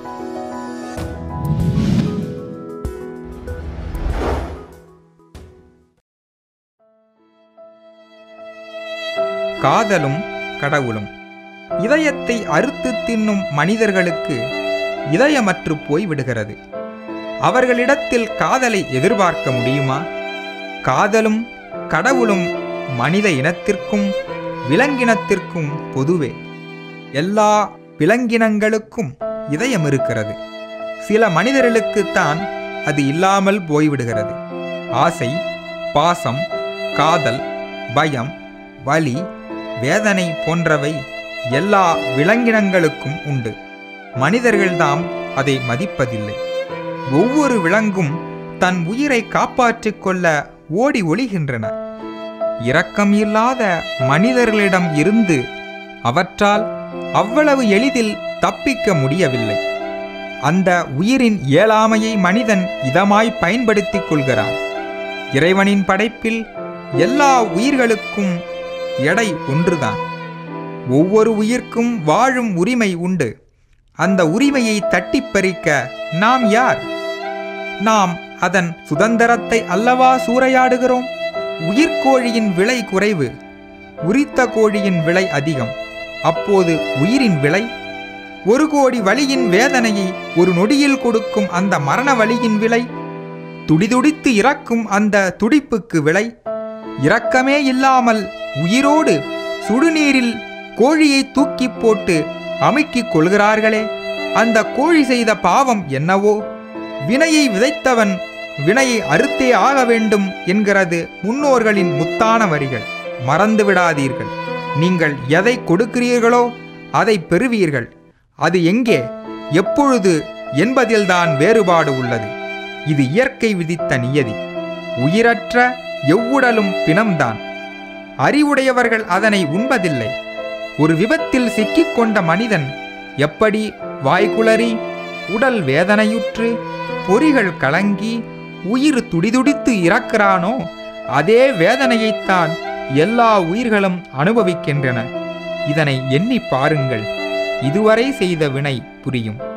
காதலும் கடவுளும் இதயத்தை அறுத்து தின்னும் மனிதர்களுக்கு இதயமற்று போய் விடுகிறது அவர்களிடத்தில் காதலை எதிர்பார்க்க முடியுமா காதலும் கடவுளும் மனித இனத்திற்கும் விலங்கினத்திற்கும் பொதுவே எல்லா விலங்கினங்களுக்கும் இதயம் இருக்கிறது சில மனிதர்களுக்குத்தான் அது இல்லாமல் போய்விடுகிறது ஆசை பாசம் காதல் பயம் வலி வேதனை போன்றவை எல்லா விலங்கினங்களுக்கும் உண்டு மனிதர்கள்தாம் அதை மதிப்பதில்லை ஒவ்வொரு விலங்கும் தன் உயிரை காப்பாற்றிக் கொள்ள ஓடி ஒளிகின்றன இரக்கம் இல்லாத மனிதர்களிடம் இருந்து அவற்றால் அவ்வளவு எளிதில் தப்பிக்க முடியவில்லை அந்த உயிரின் இயலாமையை மனிதன் இதமாய் பயன்படுத்திக் கொள்கிறான் இறைவனின் படைப்பில் எல்லா உயிர்களுக்கும் எடை ஒன்றுதான் ஒவ்வொரு உயிர்க்கும் வாழும் உரிமை உண்டு அந்த உரிமையை தட்டிப் பறிக்க நாம் யார் நாம் அதன் சுதந்திரத்தை அல்லவா சூறையாடுகிறோம் உயிர்க்கோழியின் விலை குறைவு உரித்த கோழியின் விலை அதிகம் அப்போது உயிரின் விலை ஒரு கோடி வலியின் வேதனையை ஒரு நொடியில் கொடுக்கும் அந்த மரண வலியின் விலை துடிதுடித்து இறக்கும் அந்த துடிப்புக்கு விலை இரக்கமே இல்லாமல் உயிரோடு சுடுநீரில் கோழியை தூக்கி போட்டு அமுக்கிக் கொள்கிறார்களே அந்த கோழி செய்த பாவம் என்னவோ வினையை விதைத்தவன் வினையை அறுத்தே ஆக வேண்டும் என்கிறது முன்னோர்களின் முத்தான வரிகள் மறந்து விடாதீர்கள் நீங்கள் எதை கொடுக்கிறீர்களோ அதை பெறுவீர்கள் அது எங்கே எப்பொழுது என்பதில்தான் வேறுபாடு உள்ளது இது இயற்கை விதித்த நியதி உயிரற்ற எவ்வுடலும் பிணம்தான் அறிவுடையவர்கள் அதனை உண்பதில்லை ஒரு விபத்தில் சிக்கிக்கொண்ட மனிதன் எப்படி வாய்குளறி உடல் வேதனையுற்று பொறிகள் கலங்கி உயிர் துடிதுடித்து இறக்கிறானோ அதே வேதனையைத்தான் எல்லா உயிர்களும் அனுபவிக்கின்றன இதனை எண்ணி பாருங்கள் இதுவரை செய்த வினை புரியும்